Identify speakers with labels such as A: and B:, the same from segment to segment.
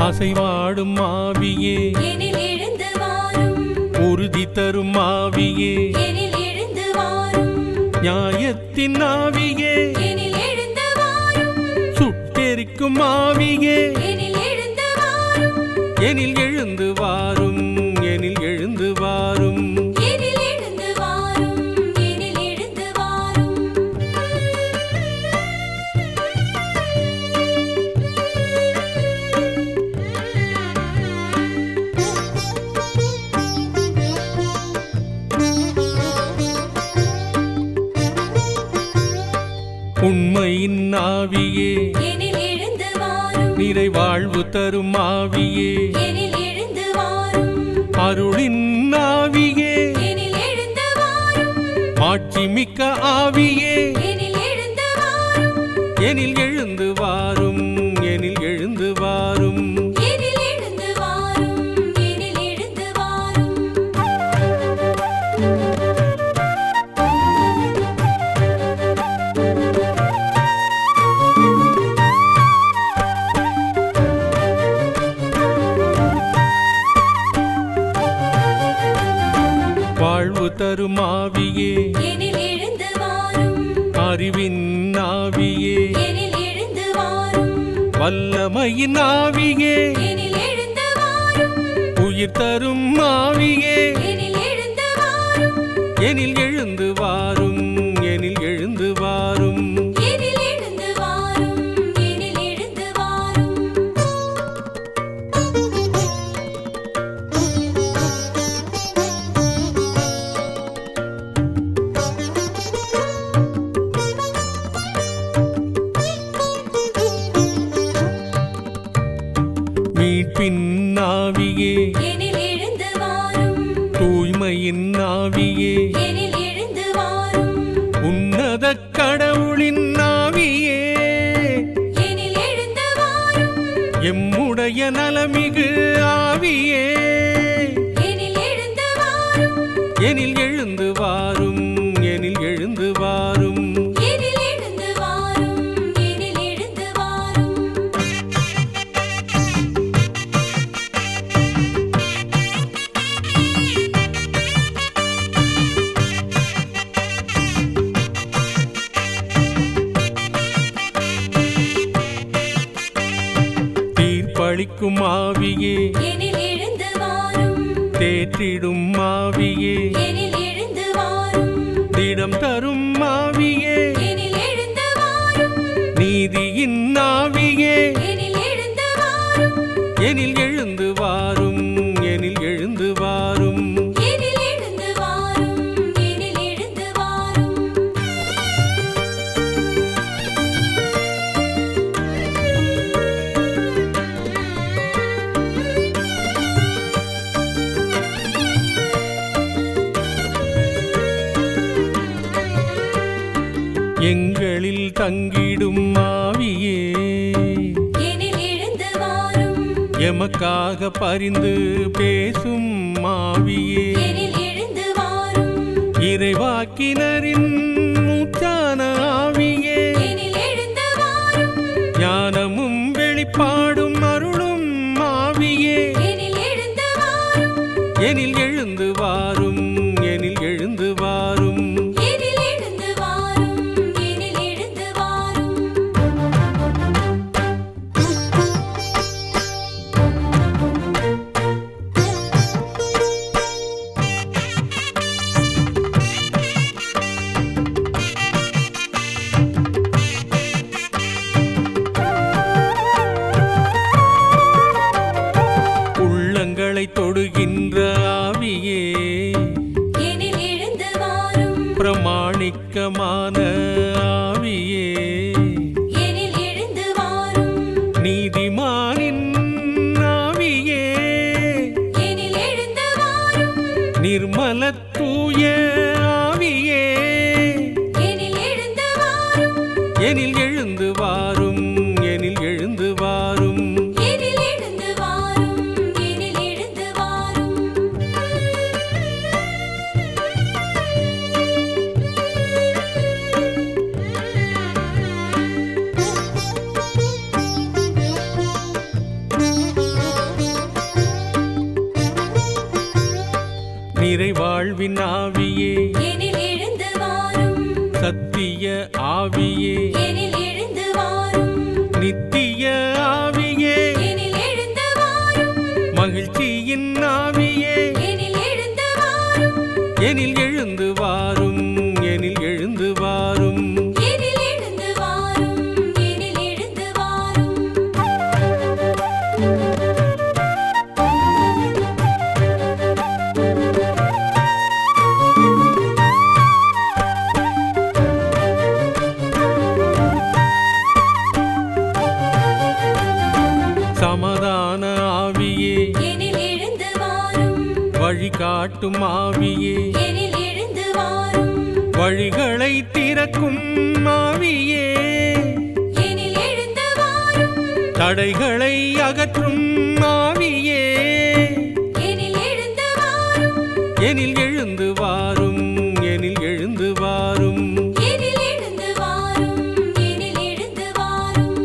A: அசைவாடும் ஆவியே
B: எனில் எழுந்து வாரும்
A: உறுதி தரும் ஆவியே
B: எனில் எழுந்து வாரும்
A: நியாயத்தின் ஆவியே
B: எனில் எழுந்து வாரும்
A: சுட்டெரிக்கும் ஆவியே
B: எனில் எழுந்து வாரும்
A: எனில் எழுந்து வாரும் எனில் எழுந்து வாரும்
B: எனில் எழுந்து வாரும் எனில் எழுந்து வாரும்
A: உண்மையின் ஆவியே
B: எனில் எழுந்து வாரும்
A: நிறைவாழ்வு தரும் ஆவியே
B: எனில் எழுந்து வாரும்
A: அருளின் ஆவியே
B: எனில் எழுந்து வாரும்
A: மாட்சிமிக்க ஆவியே
B: எனில் எழுந்து வாரும்
A: எனில் எழுந்து வாரும் எனில் எழுந்து வாரும்
B: எனில் எழுந்து வாரும் எனில் எழுந்து வாரும்
A: வாழ்வு தரும் ஆவியே
B: எனில் எழுந்து வாரும்
A: அறிவின் ஆவியே
B: எனில் எழுந்து வாரும்
A: வல்லமையின் ஆவியே
B: எனில் எழுந்து வாரும்
A: உயிர் தரும் ஆவியே
B: எனில் எழுந்து வாரும்
A: எனில் எழுந்து வாரும் எனில் எழுந்து வாரும்
B: எனில் எழுந்து வாரும் எனில் எழுந்து வாரும்
A: மீட்பின் ஆவியே
B: எனில் எழுந்து வாரும்
A: தூய்மையின் ஆவியே
B: எனில் எழுந்து வாரும்
A: உன்னத கடவுளின் ஆவியே
B: எனில் எழுந்து வாரும்
A: எம்முடைய நலமிகு ஆவியே
B: எனில் எழுந்து வாரும்
A: எனில் எழுந்து வாரும் எனில் எழுந்து வாரும்
B: எனில் எழுந்து வாரும் எனில் எழுந்து வாரும்
A: தீர்ப்பளிக்கும் ஆவியே
B: எனில் எழுந்து வாரும்
A: தேற்றிடும் ஆவியே
B: எனில் எழுந்து வாரும்
A: திடம் தரும் ஆவியே
B: எனில் எழுந்து வாரும்
A: நீதியின் ஆவியே
B: எனில் எழுந்து வாரும்
A: எனில் எழுந்து வாரும் எனில் எழுந்து வாரும்
B: எனில் எழுந்து வாரும் எனில் எழுந்து வாரும்
A: எங்களில் தங்கிடும் ஆவியே
B: எனில் எழுந்து வாரும்
A: எமக்காக பரிந்து பேசும் ஆவியே
B: எனில் எழுந்து வாரும்
A: இறைவாக்கினரின் மூச்சான ஆவியே
B: எனில் எழுந்து வாரும்
A: ஞானமும் வெளிப்பாடும் அருளும் ஆவியே
B: எனில் எழுந்து வாரும்
A: எனில் எழுந்து வாரும் எனில் எழுந்து வாரும்
B: எனில் எழுந்து வாரும் எனில் எழுந்து வாரும்
A: உள்ளங்களை தொடுகின்ற ஆவியே
B: எனில் எழுந்து வாரும்
A: பிரமாணிக்கமான ஆவியே
B: எனில் எழுந்து வாரும்
A: நீதிமானின் ஆவியே
B: எனில் எழுந்து வாரும்
A: நிர்மல தூய ஆவியே
B: எனில் எழுந்து வாரும்
A: எனில் எழுந்து வாரும் எனில் எழுந்து வாரும்
B: எனில் எழுந்து வாரும் எனில் எழுந்து வாரும்
A: வாழ்வின் ஆவியே
B: எனில் எழுந்து வாரும்
A: சத்திய ஆவியே
B: எனில் எழுந்து வாரும்
A: நித்திய ஆவியே
B: எனில் எழுந்து வாரும்
A: மகிழ்ச்சியின் ஆவியே
B: எனில் எழுந்து வாரும்
A: எனில் எழுந்து வாரும் எனில் எழுந்து வாரும்
B: எனில் எழுந்து வாரும் எனில் எழுந்து வாரும்
A: சமாதான ஆவியே
B: எனில் எழுந்து வாரும்
A: வழிகாட்டும் ஆவியே
B: எனில் எழுந்து வாரும்
A: வழிகளை திறக்கும் ஆவியே
B: எனில் எழுந்து வாரும்
A: தடைகளை அகற்றும் ஆவியே
B: எனில் எழுந்து வாரும்
A: எனில் எழுந்து வாரும் எனில் எழுந்து வாரும்
B: எனில் எழுந்து வாரும் எனில் எழுந்து வாரும்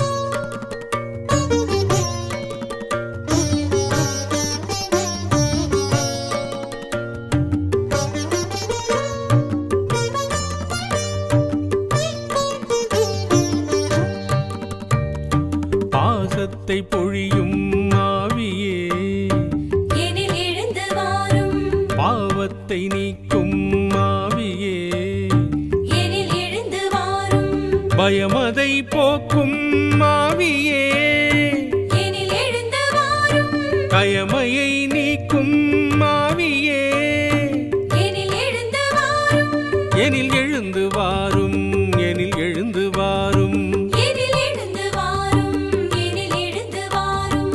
A: பாசத்தை பொழியும் ஆவியே
B: எனில் எழுந்து வாரும்
A: பாவத்தை நீக்கும் ஆவியே
B: எனில் எழுந்து வாரும்
A: பயமதை போக்கும் ஆவியே
B: எனில் எழுந்து வாரும்
A: கயமையை நீக்கும் ஆவியே
B: எனில் எழுந்து வாரும்
A: எனில் எழுந்து வாரும் எனில் எழுந்து வாரும்
B: எனில் எழுந்து வாரும் எனில் எழுந்து வாரும்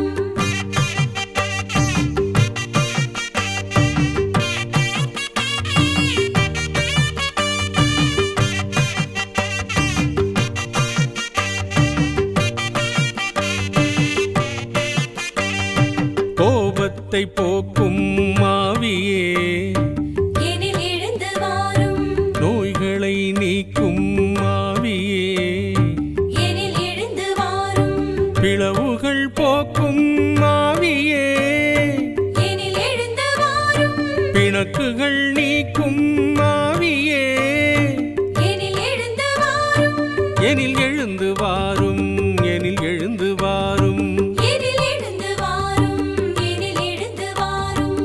A: கோபத்தை போக்கும் ஆவியே
B: எனில் எழுந்து வாரும்
A: நோய்களை நீக்கும் ஆவியே
B: எனில் எழுந்து வாரும்
A: பிளவுகள் போக்கும் ஆவியே
B: எனில் எழுந்து வாரும்
A: பிணக்குகள் நீக்கும் ஆவியே
B: எனில் எழுந்து வாரும்
A: எனில் எழுந்து வாரும் எனில் எழுந்து வாரும்
B: எனில் எழுந்து வாரும் எனில் எழுந்து வாரும்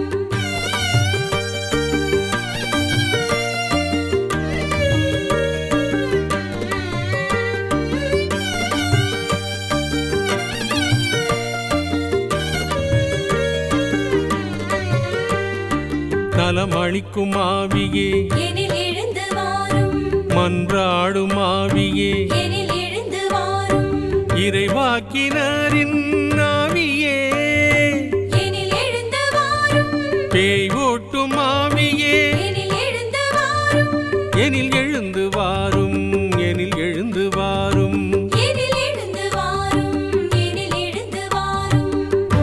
A: நலமளிக்கும் ஆவியே
B: எனில் எழுந்து வாரும்
A: மன்றாடும் ஆவியே
B: எனில் எழுந்து வாரும்
A: இறைவாக்கினரின் ஆவியே
B: எனில் எழுந்து வாரும்
A: பேய் ஓட்டும் ஆவியே
B: எனில் எழுந்து வாரும்
A: எனில் எழுந்து வாரும் எனில் எழுந்து வாரும்
B: எனில் எழுந்து வாரும் எனில் எழுந்து வாரும்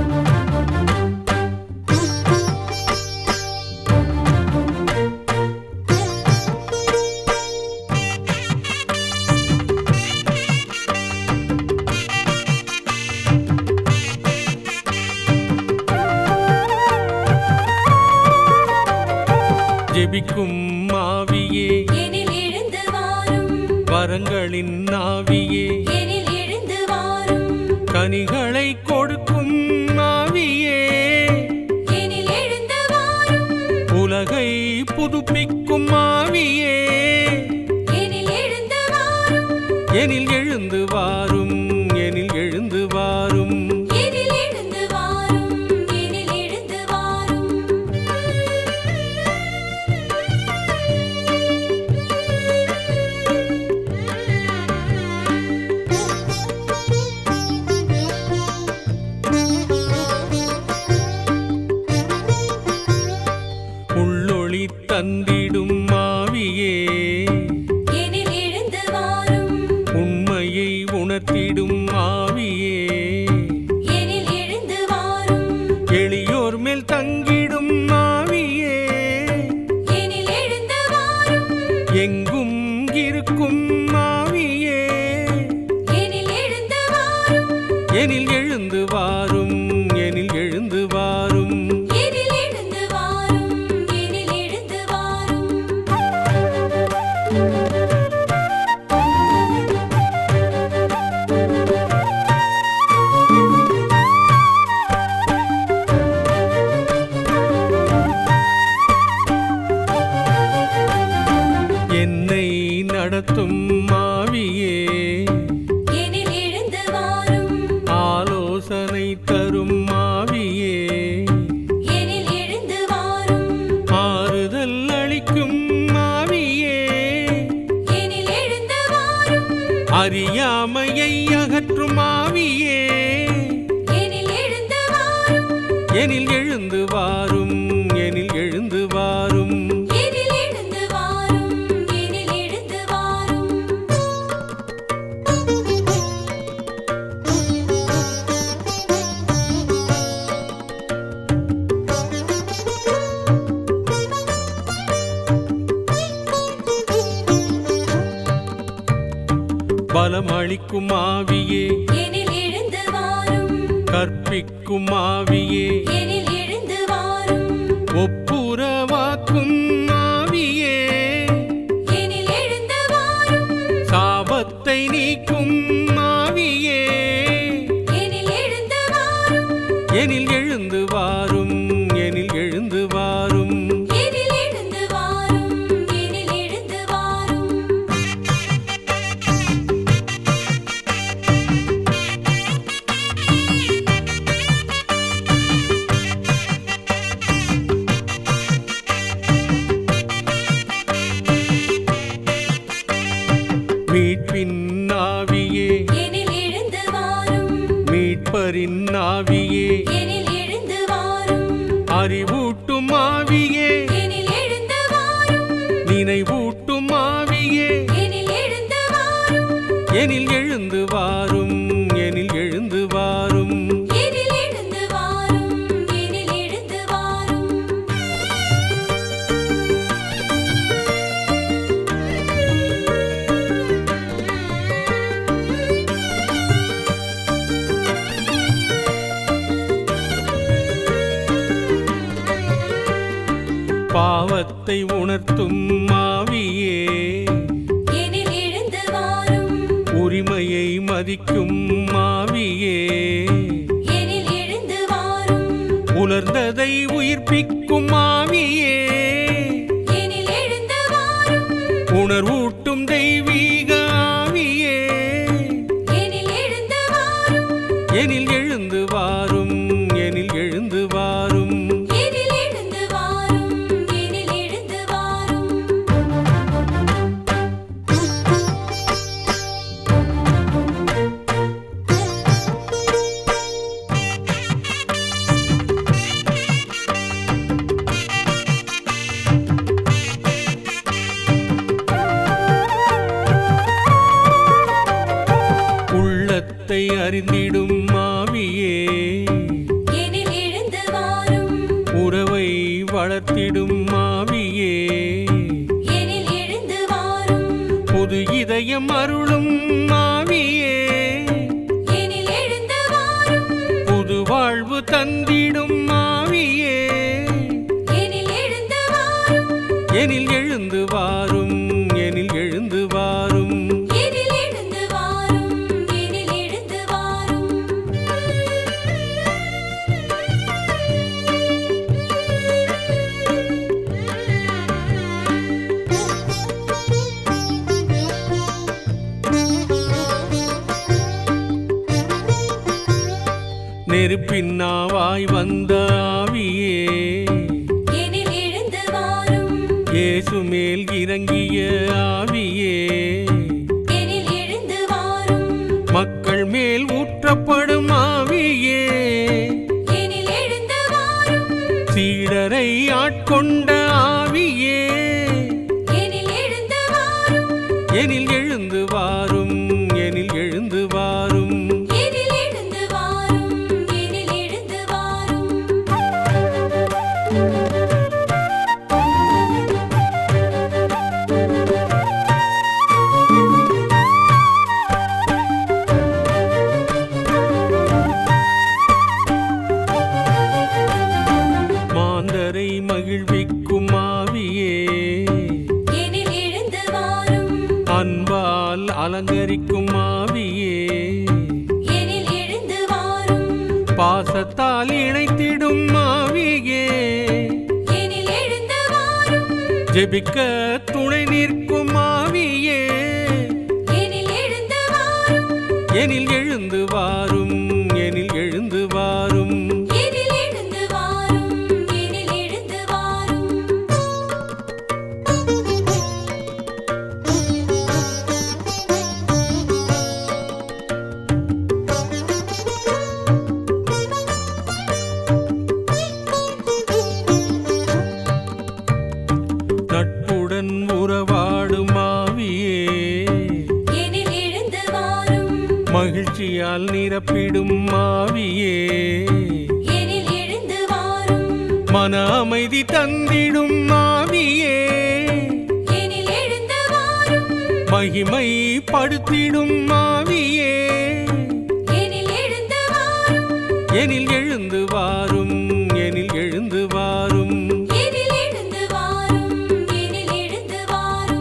A: ஜெபிக்கும் ஆவியே
B: எனில் எழுந்து வாரும்
A: வரங்களின் ஆவியே
B: எனில் எழுந்து வாரும்
A: கனிகளை கொடுக்கும் ஆவியே
B: எனில் எழுந்து வாரும்
A: உலகை புதுப்பிக்கும் ஆவியே
B: எனில் எழுந்து வாரும்
A: எனில் எழுந்து வாரும் எனில் எழுந்து வாரும்
B: எனில் எழுந்து வாரும் எனில் எழுந்து வாரும்
A: உள்ளொளி தந்திடும் ஆவியே
B: எனில் எழுந்து வாரும்
A: உண்மையை உணர்த்திடும் ஆவியே
B: எனில் எழுந்து வாரும்
A: எளியோர் மேல் தங்கிடும் ஆவியே
B: எனில் எழுந்து வாரும்
A: எங்கும் இருக்கும் ஆவியே
B: எனில் எழுந்து வாரும்
A: எனில் எழுந்து வாரும் எனில் எழுந்து வாரும்
B: எனில் எழுந்து வாரும் எனில் எழுந்து
A: ஆவியே
B: எனில் எழுந்து வாரும்
A: ஆலோசனை தரும் ஆவியே
B: எனில் எழுந்து வாரும்
A: ஆறுதல் அளிக்கும் ஆவியே
B: எனில் எழுந்து வாரும்
A: அறியாமையை அகற்றும் ஆவியே
B: எனில் எழுந்து வாரும்
A: எனில் எழுந்து வாரும் எனில் எழுந்து வாரும்
B: எனில் எழுந்து வாரும் எனில் எழுந்து வாரும்
A: பலம் அளிக்கும் ஆவியே
B: எனில் எழுந்து வாரும்
A: கற்பிக்கும் ஆவியே
B: எனில் எழுந்து வாரும்
A: ஒப்புரவாக்கும் ஆவியே
B: எனில் எழுந்து வாரும்
A: சாபத்தை நீக்கும் ஆவியே
B: எனில் எழுந்து வாரும்
A: எனில் எழுந்து வாரும் எனில் எழுந்து வாரும்
B: எனில் எழுந்து வாரும் எனில் எழுந்து வாரும்
A: மீட்பின் ஆவியே
B: எனில் எழுந்து வாரும்
A: மீட்பரின் ஆவியே
B: எனில் எழுந்து வாரும்
A: அறிவூட்டும் ஆவியே
B: எனில் எழுந்து வாரும்
A: நினைவூட்டும் ஆவியே
B: எனில் எழுந்து வாரும்
A: எனில் எழுந்து வாரும் எனில் எழுந்து வாரும்
B: எனில் எழுந்து வாரும் எனில் எழுந்து வாரும்
A: பாவத்தை உணர்த்தும் ஆவியே
B: எனில் எழுந்து வாரும்
A: உரிமையை மதிக்கும் ஆவியே
B: எனில் எழுந்து வாரும்
A: உலர்ந்ததை உயிர்ப்பிக்கும் ஆவியே
B: எனில் எழுந்து வாரும்
A: உணர்வூட்டும் தெய்வீக ஆவியே
B: எனில் எழுந்து வாரும்
A: எனில் எழுந்து வாரும் எனில் எழுந்து வாரும்
B: எனில் எழுந்து வாரும் எனில் எழுந்து வாரும்
A: உள்ளத்தை அறிந்திடும் ஆவியே
B: எனில் எழுந்து வாரும்
A: உறவை வளர்த்திடும் ஆவியே
B: எனில் எழுந்து வாரும்
A: புது இதயம் அருளும் ஆவியே
B: எனில் எழுந்து வாரும்
A: புது வாழ்வு தந்திடும் ஆவியே
B: எனில் எழுந்து வாரும்
A: எனில் எழுந்து வாரும் எனில் எழுந்து வாரும்
B: எனில் எழுந்து வாரும் எனில் எழுந்து வாரும்
A: நெருப்பின் நாவாய் வந்த ஆவியே
B: எனில் எழுந்து வாரும்
A: இயேசு மேல் இறங்கிய ஆவியே
B: எனில் எழுந்து வாரும்
A: மக்கள் மேல் ஊற்றப்படும் ஆவியே எனில் எழுந்து வாரும் எனில் எழுந்து வாரும்
B: எனில் எழுந்து வாரும் எனில் எழுந்து வாரும்
A: நட்புடன் உறவாடும் ஆவியே
B: எனில் எழுந்து வாரும்
A: மகிழ்ச்சியால் நிரப்பிடும் ஆவியே
B: எனில் எழுந்து வாரும்
A: மன அமைதி தந்திடும் ஆவியே
B: எனில் எழுந்து வாரும்
A: மகிமை படுத்திடும் ஆவியே
B: எனில் எழுந்து வாரும்
A: எனில் எழுந்து வாரும் எனில் எழுந்து வாரும்
B: எனில் எழுந்து வாரும் எனில் எழுந்து வாரும்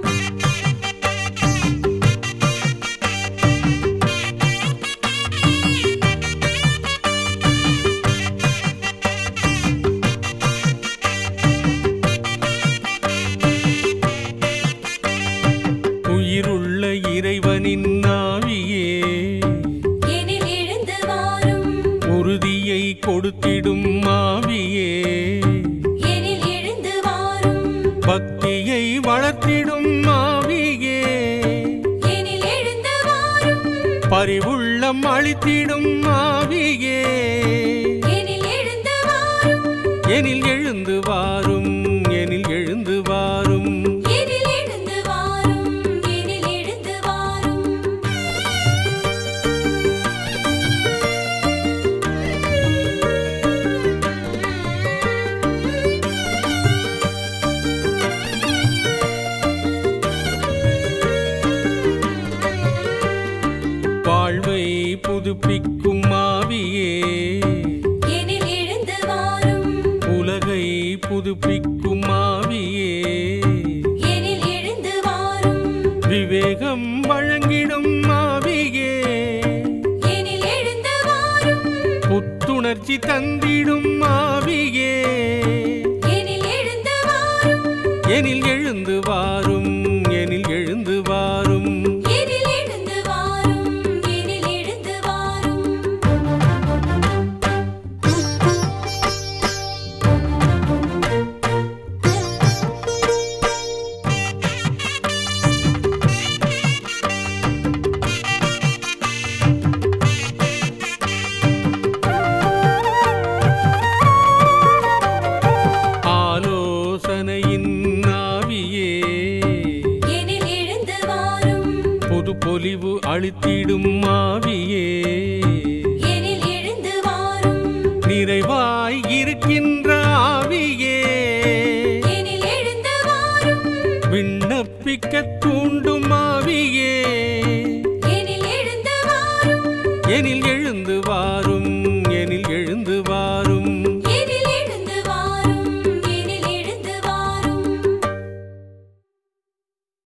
A: உயிருள்ள இறைவனின் ஆவியே
B: எனில் எழுந்து வாரும்
A: உறுதியை கொடுத்திடும் ஆவியே
B: எனில் எழுந்து வாரும்
A: பக்தியை வளர்த்திடும் ஆவியே
B: எனில் எழுந்து வாரும்
A: பரிவுள்ளம் அளித்திடும் ஆவியே
B: எனில் எழுந்து வாரும்
A: எனில் எழுந்து வாரும் எனில் எழுந்து வாரும்
B: எனில் எழுந்து வாரும் எனில் எழுந்து வாரும்
A: வாழ்வை புதுப்பிக்கும் ஆவியே
B: எனில் எழுந்து வாரும்
A: உலகை புதுப்பிக்கும் ஆவியே
B: எனில் எழுந்து வாரும்
A: விவேகம் வழங்கிடும் ஆவியே
B: எனில் எழுந்து வாரும்
A: புத்துணர்ச்சி தந்திடும் ஆவியே
B: எனில் எழுந்து வாரும்
A: எனில் எழுந்து வாரும் எனில் எழுந்து வாரும்
B: எனில் எழுந்து வாரும் எனில் எழுந்து வாரும்
A: ஆலோசனையின் ஆவியே
B: எனில் எழுந்து வாரும்
A: பொது பொலிவு அளித்திடும் ஆவியே
B: எனில் எழுந்து வாரும்
A: நிறைவாய் இருக்கின்ற ஆவியே
B: எனில் எழுந்து வாரும்
A: விண்ணப்பிக்க தூண்டும் ஆவியே
B: எனில் எழுந்து வாரும்
A: எனில் எழுந்து வாரும்